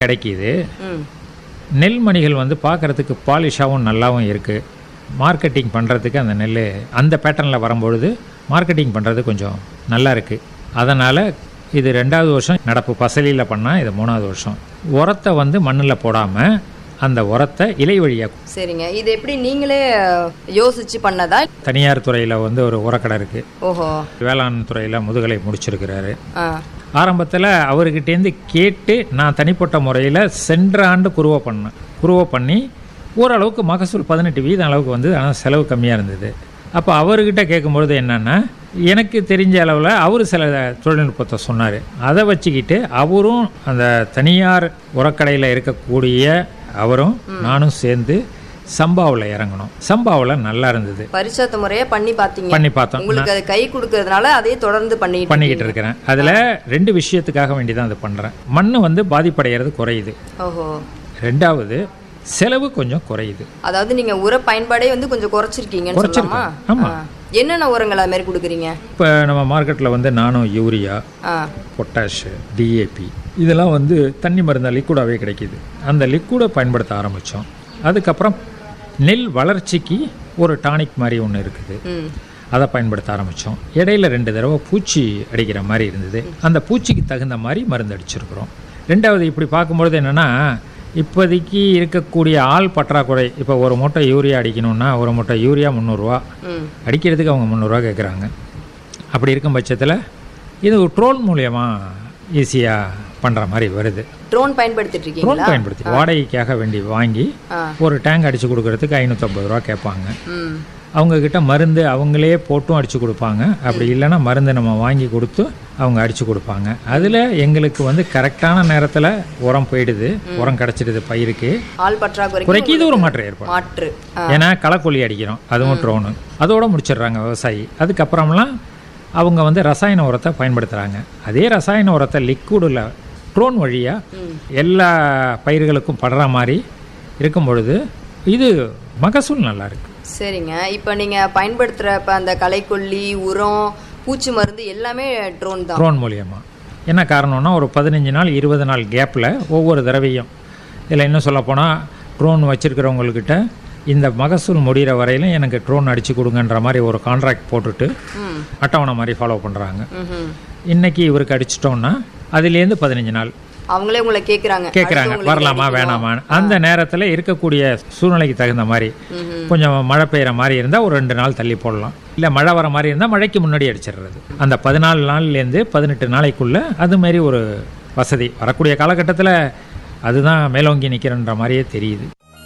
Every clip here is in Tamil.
கிடைக்கிது ம் நெல் மணிகள் வந்து பார்க்கறதுக்கு பாலிஷாகவும் நல்லாவும் இருக்குது மார்க்கெட்டிங் பண்ணுறதுக்கு அந்த நெல் அந்த பேட்டர்னில் வரும்பொழுது மார்க்கெட்டிங் பண்ணுறது கொஞ்சம் நல்லா இருக்குது அதனால் இது ரெண்டாவது வருஷம் நடப்பு பசலியில் பண்ணால் இது மூணாவது வருஷம் உரத்தை வந்து மண்ணில் போடாமல் அந்த உரத்தை இலை வழியாக சரிங்க இது எப்படி நீங்களே யோசிச்சு பண்ணதா தனியார் துறையில் வந்து ஒரு உரக்கடை இருக்குது ஓஹோ வேளாண் துறையில் முதுகலை முடிச்சிருக்கிறாரு ஆ ஆரம்பத்தில் அவர்கிட்டேருந்து கேட்டு நான் தனிப்பட்ட முறையில் சென்ற ஆண்டு குருவை பண்ணேன் குருவை பண்ணி ஓரளவுக்கு மகசூல் பதினெட்டு வீதம் அளவுக்கு வந்து ஆனால் செலவு கம்மியாக இருந்தது அப்போ அவர்கிட்ட கேட்கும்பொழுது என்னென்னா எனக்கு தெரிஞ்ச அளவில் அவர் சில தொழில்நுட்பத்தை சொன்னார் அதை வச்சுக்கிட்டு அவரும் அந்த தனியார் உரக்கடையில் இருக்கக்கூடிய அவரும் நானும் சேர்ந்து சம்பாவில் இறங்கணும் சம்பாவில் நல்லா இருந்தது பரிச்சாத்த முறையா பண்ணி பாத்தீங்க பண்ணி பார்த்தோம் உங்களுக்கு அது கை கொடுக்கறதுனால அதே தொடர்ந்து பண்ணிட்டு பண்ணிக்கிட்டு இருக்கிறேன் அதில் ரெண்டு விஷயத்துக்காக வேண்டி தான் அதை பண்ணுறேன் மண் வந்து பாதிப்படைகிறது குறையுது ஓஹோ ரெண்டாவது செலவு கொஞ்சம் குறையுது அதாவது நீங்க உர பயன்பாடே வந்து கொஞ்சம் குறைச்சிருக்கீங்கன்னு சொல்லலாமா ஆமா. ஆ. என்னென்ன உரங்கள் அது மாதிரி கொடுக்குறீங்க இப்போ நம்ம மார்க்கெட்டில் வந்து நானோ யூரியா ஆ பொட்டாஷு டிஏபி இதெல்லாம் வந்து தண்ணி மருந்தா லிக்விடாகவே கிடைக்கிது அந்த லிக்விடை பயன்படுத்த ஆரம்பித்தோம் அதுக்கப்புறம் நெல் வளர்ச்சிக்கு ஒரு டானிக் மாதிரி ஒன்று இருக்குது ம் அதை பயன்படுத்த ஆரம்பித்தோம் இடையில ரெண்டு தடவை பூச்சி அடிக்கிற மாதிரி இருந்தது அந்த பூச்சிக்கு தகுந்த மாதிரி மருந்து அடிச்சிருக்கிறோம் ரெண்டாவது இப்படி பார்க்கும்பொழுது என்னென்னா இப்போதைக்கு இருக்கக்கூடிய ஆள் பற்றாக்குறை இப்போ ஒரு மூட்டை யூரியா அடிக்கணும்னா ஒரு மூட்டை யூரியா முந்நூறுரூவா ம் அடிக்கிறதுக்கு அவங்க முந்நூறுரூவா கேட்குறாங்க அப்படி இருக்கும் பட்சத்தில் இது ட்ரோன் மூலியமாக ஈஸியாக பண்ணுற மாதிரி வருது ட்ரோன் பயன்படுத்திட்டு ட்ரோன் இருக்கீங்களா பயன்படுத்தி வாடகைக்காக வேண்டி வாங்கி ஆ ஒரு டேங்க் அடித்து கொடுக்கறதுக்கு ஐநூற்றம்பது ரூபா கேட்பாங்க ம் அவங்க கிட்ட மருந்து அவங்களே போட்டும் அடித்து கொடுப்பாங்க அப்படி இல்லைன்னா மருந்து நம்ம வாங்கி கொடுத்து அவங்க அடித்து கொடுப்பாங்க அதில் எங்களுக்கு வந்து கரெக்டான நேரத்தில் உரம் போயிடுது உரம் கிடச்சிடுது பயிருக்கு ஆள் பற்றாக்குறைக்கு குறைக்கு இது ஒரு மாற்றம் ஏற்படும் மாற்று ஆ ஏன்னா களக்கொல்லி அடிக்கிறோம் அதுவும் ட்ரோனு அதோட முடிச்சிடுறாங்க விவசாயி அதுக்கப்புறம்லாம் அவங்க வந்து ரசாயன உரத்தை பயன்படுத்துகிறாங்க அதே ரசாயன உரத்தை லிக்விடில் ட்ரோன் வழியாக எல்லா பயிர்களுக்கும் படுற மாதிரி இருக்கும் பொழுது இது மகசூல் நல்லா இருக்கு சரிங்க இப்போ நீங்க பயன்படுத்துற இப்ப அந்த களைக்கொல்லி உரம் பூச்சி மருந்து எல்லாமே ட்ரோன் தான் ட்ரோன் மூலியமாக என்ன காரணம்னா ஒரு பதினஞ்சு நாள் இருபது நாள் கேப்பில் ஒவ்வொரு தடவையும் இதில் இன்னும் சொல்லப்போனால் ட்ரோன் வச்சுருக்கிறவங்கக்கிட்ட இந்த மகசூல் முடிகிற வரையிலும் எனக்கு ட்ரோன் அடித்து கொடுங்கன்ற மாதிரி ஒரு கான்ட்ராக்ட் போட்டுட்டு ம் அட்டவணை மாதிரி ஃபாலோ பண்ணுறாங்க ம்ஹும். இன்னைக்கு இவருக்கு அடிச்சிட்டோம்னா அதுலேருந்து பதினஞ்சு நாள் அவங்களே உங்களை கேக்குறாங்க கேட்குறாங்க அடுத்து உங்களுக்கு வரலாமா அடிக்கணும். வேணாமான்னு அந்த நேரத்தில் இருக்கக்கூடிய சூழ்நிலைக்கு தகுந்த மாதிரி ம்ஹும். கொஞ்சம் மழை பெய்கிற மாதிரி இருந்தால் ஒரு ரெண்டு நாள் தள்ளி போடலாம் இல்லை மழை வர மாதிரி இருந்தால் மழைக்கு முன்னாடி அடிச்சிடுறது அந்த பதினாலு நாள்லேருந்து பதினெட்டு நாளைக்குள்ளே அது மாதிரி ஒரு வசதி வரக்கூடிய காலகட்டத்தில் அதுதான் மேலோங்கி நிற்கிறன்ற மாதிரியே தெரியுது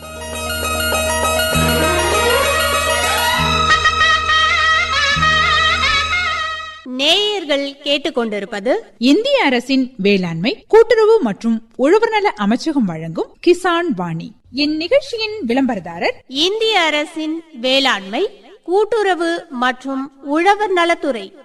நேயர்கள் கேட்டுக்கொண்டிருப்பது இந்திய அரசின் வேளாண்மை கூட்டுறவு மற்றும் உழவர்நல அமைச்சகம் வழங்கும் கிசான் வாணி இந்நிகழ்ச்சியின் விளம்பரதாரர் இந்திய அரசின் வேளாண்மை கூட்டுறவு மற்றும் உழவர் நலத்துறை